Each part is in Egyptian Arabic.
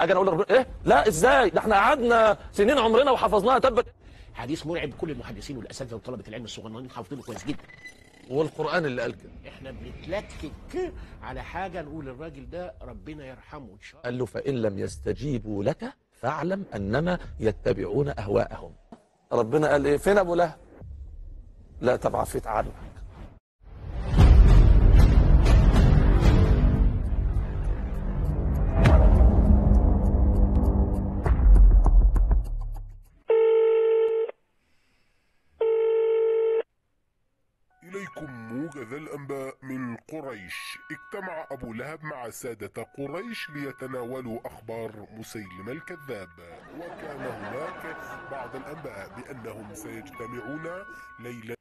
اجي انا اقول لربنا ايه لا ازاي ده احنا قعدنا سنين عمرنا وحفظناها تبت حديث مرعب كل المحدثين والاساتذه وطلبه العلم الصغننين حافظينه كويس جدا والقران اللي قال كده احنا بنتلكك على حاجه نقول الراجل ده ربنا يرحمه ان شاء الله قال له فان لم يستجيبوا لك فاعلم انما يتبعون اهواءهم ربنا قال ايه فين ابو لهب لا طب عفيت عنك إليكم موجز الأنباء من قريش اجتمع أبو لهب مع سادة قريش ليتناولوا أخبار مسيلم الكذاب وكان هناك بعض الأنباء بأنهم سيجتمعون ليلة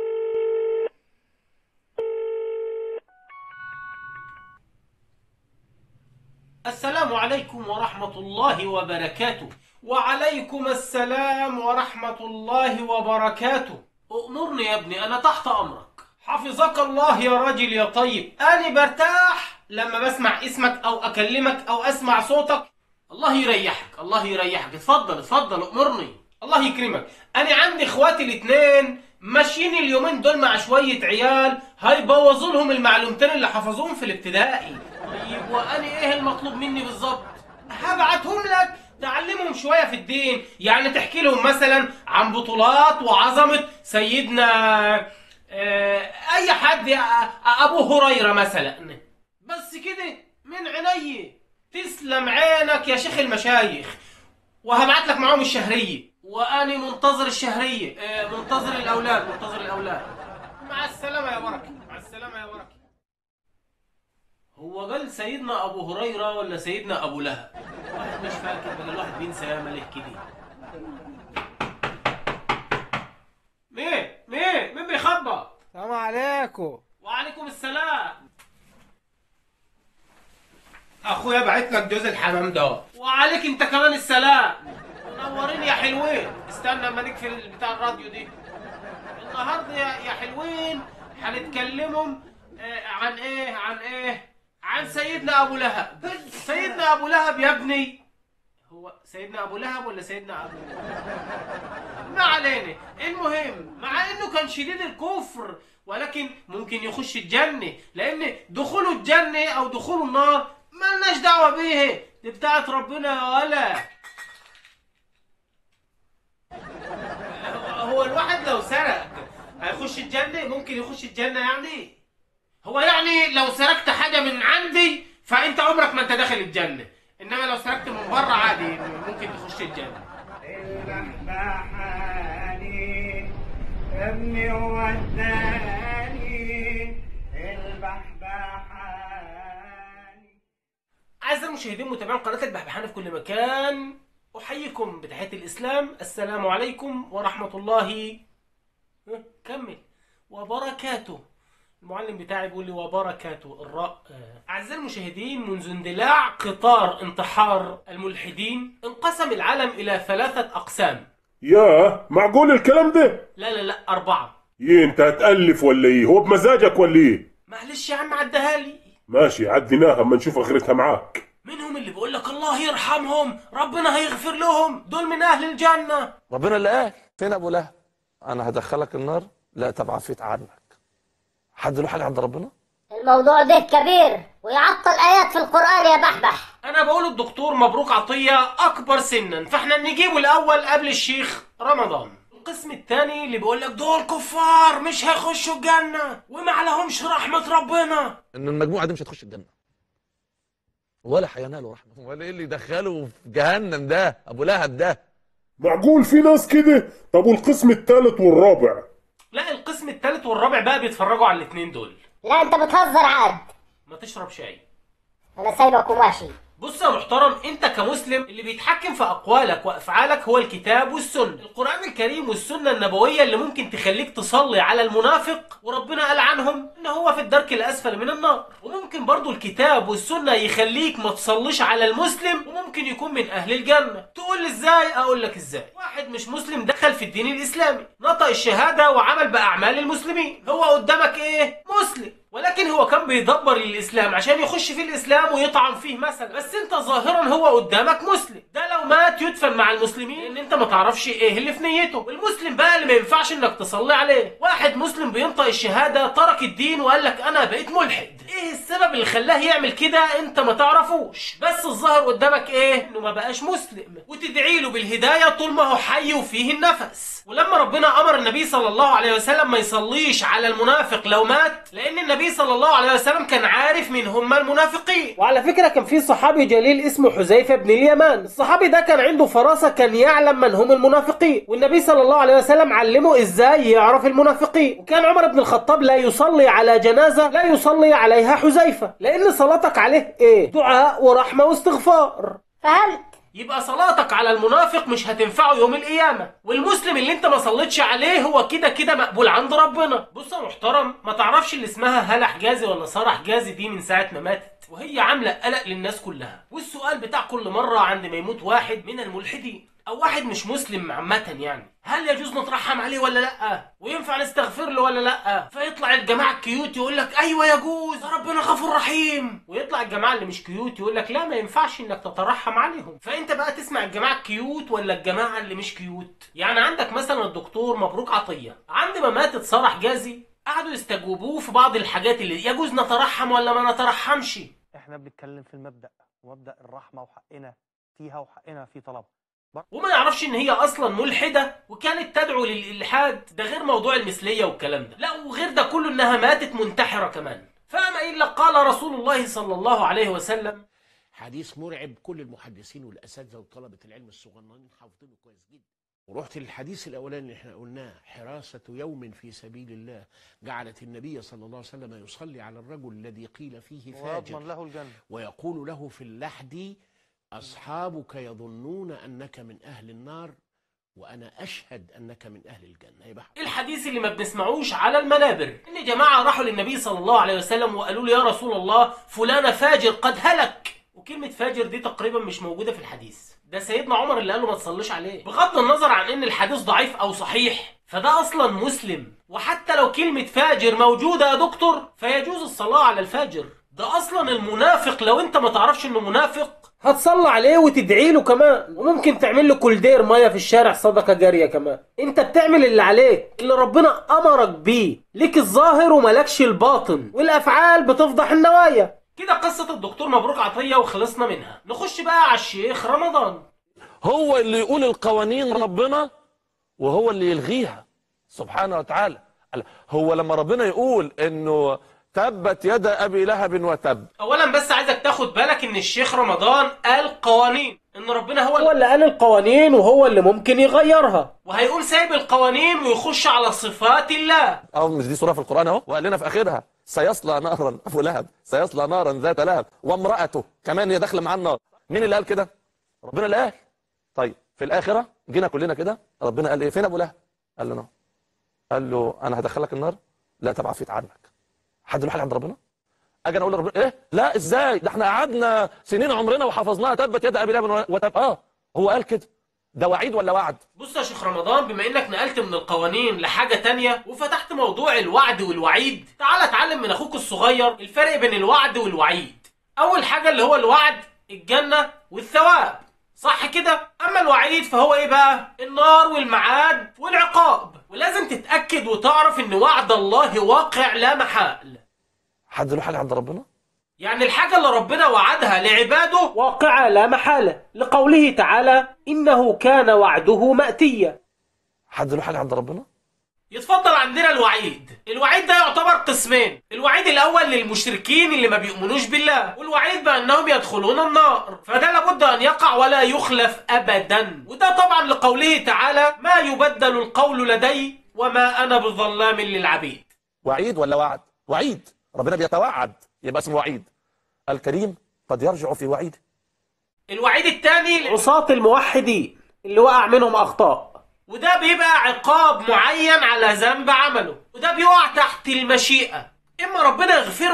السلام عليكم ورحمة الله وبركاته وعليكم السلام ورحمة الله وبركاته أؤمرني يا ابني أنا تحت أمرك حفظك الله يا راجل يا طيب أنا برتاح لما بسمع اسمك أو أكلمك أو أسمع صوتك الله يريحك الله يريحك اتفضل اتفضل أؤمرني الله يكرمك أنا عندي إخواتي الاتنين ماشيين اليومين دول مع شوية عيال هيبوظوا لهم المعلومتين اللي حفظوهم في الابتدائي طيب وأنا إيه المطلوب مني بالظبط هبعتهم لك تعلمهم شوية في الدين يعني تحكي لهم مثلا عن بطولات وعظمة سيدنا آه، أي حد آه، أبو هريرة مثلا بس كده من عيني تسلم عينك يا شيخ المشايخ وهبعت لك معاهم الشهرية وأنا منتظر الشهرية آه، منتظر الأولاد منتظر الأولاد مع السلامة يا بركة مع السلامة يا بركة هو قال سيدنا أبو هريرة ولا سيدنا أبو لهب واحد مش فاكر بقى الواحد بينسى يا ملك كده مين مين مين بيخبط السلام عليكم وعليكم السلام اخويا بعت لك جوز الحمام ده وعليك انت كمان السلام منورين يا حلوين استنى اما نقفل بتاع الراديو دي النهارده يا يا حلوين هنتكلموا آه، عن ايه عن ايه عن سيدنا ابو لهب سيدنا ابو لهب يا ابني هو سيدنا ابو لهب ولا سيدنا ابو ما علينا المهم مع انه كان شديد الكفر ولكن ممكن يخش الجنة لان دخوله الجنة او دخوله النار ملناش دعوة بيه دي بتاعت ربنا يا ولا هو الواحد لو سرق هيخش الجنة ممكن يخش الجنة يعني هو يعني لو سرقت حاجة من عندي فانت عمرك ما انت داخل الجنة انما لو سرقت من بره عادي ممكن تخش الجنة البحبحاني ابني وداني البحبحاني أعزائي المشاهدين متابعين قناة البحبحانة في كل مكان أحييكم بتحية الإسلام السلام عليكم ورحمة الله ها، كمل وبركاته المعلم بتاعي بيقول لي وبركاته الراء آه. أعزائي المشاهدين منذ اندلاع قطار انتحار الملحدين انقسم العالم إلى ثلاثة أقسام يا معقول الكلام ده لا لا لا أربعة ايه انت هتألف ولا ايه هو بمزاجك ولا ايه معلش يا عم عدها لي ماشي عديناها اما نشوف اخرتها معاك منهم اللي بيقول لك الله يرحمهم ربنا هيغفر لهم دول من أهل الجنة ربنا اللي قال فين ابو لهب انا هدخلك النار لا طب عفيت عنك حد له حاجه عند ربنا الموضوع ده كبير ويعطل آيات في القرآن يا بحبح انا بقول الدكتور مبروك عطية اكبر سنا فاحنا نجيبه الاول قبل الشيخ رمضان القسم الثاني اللي بيقول لك دول كفار مش هيخشوا الجنة وما عليهمش رحمة ربنا ان المجموعه دي مش هتخش الجنه ولا هينالوا رحمه ولا ايه اللي دخله في جهنم ده ابو لهب ده معقول في ناس كده طب والقسم الثالث والرابع لا القسم الثالث والرابع بقى بيتفرجوا على الاثنين دول لا انت بتهزر عاد ما تشرب شاي انا سايبك وماشي بص يا محترم انت كمسلم اللي بيتحكم في اقوالك وافعالك هو الكتاب والسنه القران الكريم والسنه النبويه اللي ممكن تخليك تصلي على المنافق وربنا قال عنهم ان هو في الدرك الاسفل من النار وممكن برضو الكتاب والسنه يخليك ما تصليش على المسلم وممكن يكون من اهل الجنه تقول تقول لي ازاي اقول لك ازاي واحد مش مسلم دخل في الدين الاسلامي نطق الشهاده وعمل باعمال المسلمين هو قدامك ايه مسلم ولكن هو كان بيدبر للاسلام عشان يخش في الاسلام ويطعن فيه مثلا بس انت ظاهرا هو قدامك مسلم ده لو مات يدفن مع المسلمين لان انت ما تعرفش ايه اللي في نيته والمسلم بقى اللي ما ينفعش انك تصلي عليه واحد مسلم بينطق الشهاده ترك الدين وقال لك انا بقيت ملحد ايه السبب اللي خلاه يعمل كده انت ما تعرفوش بس الظاهر قدامك ايه انه ما بقاش مسلم وتدعي له بالهدايه طول ما هو حي وفيه النفس ولما ربنا امر النبي صلى الله عليه وسلم ما يصليش على المنافق لو مات لان النبي صلى الله عليه وسلم كان عارف مين هم المنافقين وعلى فكره كان في صحابي جليل اسمه حذيفه بن اليمان الصحابي ده كان عنده فراسه كان يعلم من هم المنافقين والنبي صلى الله عليه وسلم علمه ازاي يعرف المنافقين وكان عمر بن الخطاب لا يصلي على جنازه لا يصلي عليها حذيفه لان صلاتك عليه ايه دعاء ورحمه واستغفار فهمت يبقى صلاتك على المنافق مش هتنفعه يوم القيامة والمسلم اللي انت ما صليتش عليه هو كده كده مقبول عند ربنا بص يا محترم ما تعرفش اللي اسمها هالة حجازي ولا سارة حجازي دي من ساعة ما ماتت وهي عاملة قلق للناس كلها والسؤال بتاع كل مرة عند ما يموت واحد من الملحدين او واحد مش مسلم عامة يعني هل يجوز نترحم عليه ولا لا وينفع نستغفر له ولا لا فيطلع الجماعة الكيوت يقول لك ايوه يجوز ده ربنا غفور رحيم ويطلع الجماعة اللي مش كيوت يقول لك لا ما ينفعش انك تترحم عليهم فانت بقى تسمع الجماعة الكيوت ولا الجماعة اللي مش كيوت يعني عندك مثلا الدكتور مبروك عطية عند ما ماتت سارة حجازي قعدوا يستجوبوه في بعض الحاجات اللي يجوز نترحم ولا ما نترحمش احنا بنتكلم في المبدأ ومبدأ الرحمة وحقنا فيها وحقنا في طلبها وما يعرفش ان هي اصلا ملحده وكانت تدعو للالحاد ده غير موضوع المثليه والكلام ده لا وغير ده كله انها ماتت منتحره كمان فما الا قال رسول الله صلى الله عليه وسلم حديث مرعب كل المحدثين والاساتذه وطلبه العلم الصغننين حافظينه كويس جدا ورحت للحديث الاولاني اللي احنا قلناه حراسه يوم في سبيل الله جعلت النبي صلى الله عليه وسلم يصلي على الرجل الذي قيل فيه فاجر ويضمن له الجنة ويقول له في اللحد أصحابك يظنون أنك من أهل النار وأنا أشهد أنك من أهل الجنة يبقى الحديث اللي ما بنسمعوش على المنابر ان جماعه راحوا للنبي صلى الله عليه وسلم وقالوا له يا رسول الله فلان فاجر قد هلك وكلمه فاجر دي تقريبا مش موجوده في الحديث ده سيدنا عمر اللي قال له ما تصليش عليه بغض النظر عن ان الحديث ضعيف او صحيح فده اصلا مسلم وحتى لو كلمه فاجر موجوده يا دكتور فيجوز الصلاه على الفاجر ده اصلا المنافق لو انت ما تعرفش انه منافق هتصلي عليه وتدعي له كمان وممكن تعمل له كولدير ميه في الشارع صدقه جاريه كمان انت بتعمل اللي عليك اللي ربنا امرك بيه ليك الظاهر وملكش الباطن والافعال بتفضح النوايا كده قصه الدكتور مبروك عطيه وخلصنا منها نخش بقى على الشيخ رمضان هو اللي يقول القوانين ربنا وهو اللي يلغيها سبحانه وتعالى هو لما ربنا يقول انه تبت يد ابي لهب وتب اولا بس عايزك تاخد بالك ان الشيخ رمضان قال قوانين ان ربنا هو هو اللي قال القوانين وهو اللي ممكن يغيرها وهيقوم سايب القوانين ويخش على صفات الله اه مش دي سوره في القران اهو وقال لنا في اخرها سيصلى نارا ابو لهب سيصلى نارا ذات لهب وامراته كمان هي داخله معاه النار مين اللي قال كده ربنا اللي قال طيب في الاخره جينا كلنا كده ربنا قال ايه فين ابو لهب قال له نعم قال له انا هدخلك النار لا تبع فيت عنك حد له حاجه عند ربنا اجي انا اقول لربنا ايه لا ازاي ده احنا قعدنا سنين عمرنا وحفظناها تبت يد ابي لهب وتب اه هو قال كده ده وعيد ولا وعد بص يا شيخ رمضان بما انك نقلت من القوانين لحاجة تانية وفتحت موضوع الوعد والوعيد تعال اتعلم من اخوك الصغير الفرق بين الوعد والوعيد اول حاجة اللي هو الوعد الجنة والثواب صح كده اما الوعيد فهو ايه بقى النار والمعاد والعقاب ولازم تتأكد وتعرف ان وعد الله واقع لا محال حد له حاجه عند ربنا يعني الحاجة اللي ربنا وعدها لعباده واقعة لا محالة لقوله تعالى إنه كان وعده مأتيا حد له حاجه عند ربنا يتفضل عندنا الوعيد الوعيد ده يعتبر قسمين الوعيد الاول للمشركين اللي ما بيؤمنوش بالله والوعيد بانهم يدخلون النار فده لابد ان يقع ولا يخلف ابدا وده طبعا لقوله تعالى ما يبدل القول لدي وما انا بظلام للعبيد وعيد ولا وعد وعيد ربنا بيتوعد يبقى اسمه وعيد الكريم قد يرجع في وعيده الوعيد الثاني عصاة الموحدين اللي وقع منهم اخطاء وده بيبقى عقاب معين على ذنب عمله وده بيقع تحت المشيئة اما ربنا يغفره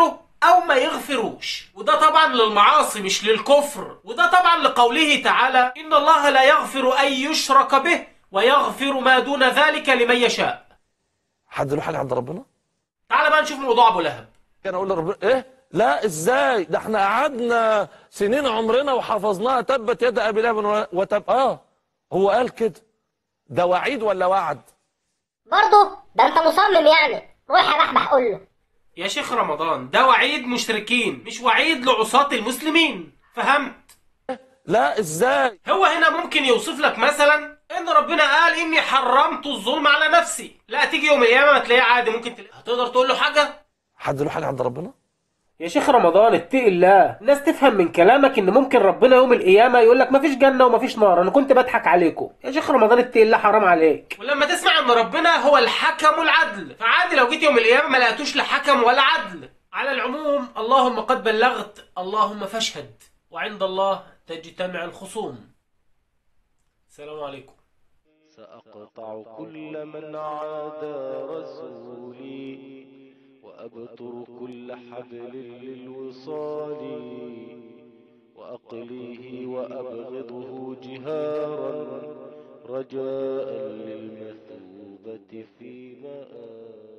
او ما يغفروش وده طبعا للمعاصي مش للكفر وده طبعا لقوله تعالى ان الله لا يغفر ان يشرك به ويغفر ما دون ذلك لمن يشاء حد له حاجه عند ربنا تعال بقى نشوف موضوع ابو لهب كان اقول لربنا ايه لا ازاي ده احنا قعدنا سنين عمرنا وحفظناها تبت يد ابي لهب وتب اه هو قال كده ده وعيد ولا وعد برضه ده انت مصمم يعني روح يا بحبح قول له يا شيخ رمضان ده وعيد مشركين مش وعيد لعصاة المسلمين فهمت لا ازاي هو هنا ممكن يوصف لك مثلا ان ربنا قال اني حرمت الظلم على نفسي لا تيجي يوم القيامه ما تلاقيه عادي ممكن تلاقيه هتقدر تقول له حاجه حد له حاجه عند ربنا يا شيخ رمضان اتقي الله الناس تفهم من كلامك ان ممكن ربنا يوم القيامه يقول لك مفيش جنه ومفيش نار انا كنت بضحك عليكم يا شيخ رمضان اتقي الله حرام عليك ولما تسمع ان ربنا هو الحكم العدل فعادي لو جيت يوم القيامه ما لقيتوش لا حكم ولا عدل على العموم اللهم قد بلغت اللهم فاشهد وعند الله تجتمع الخصوم السلام عليكم سأقطع كل من عادى رسولي وأبتر كل حبل للوصال وأقليه وأبغضه جهارا رجاء للمثوبة في مآل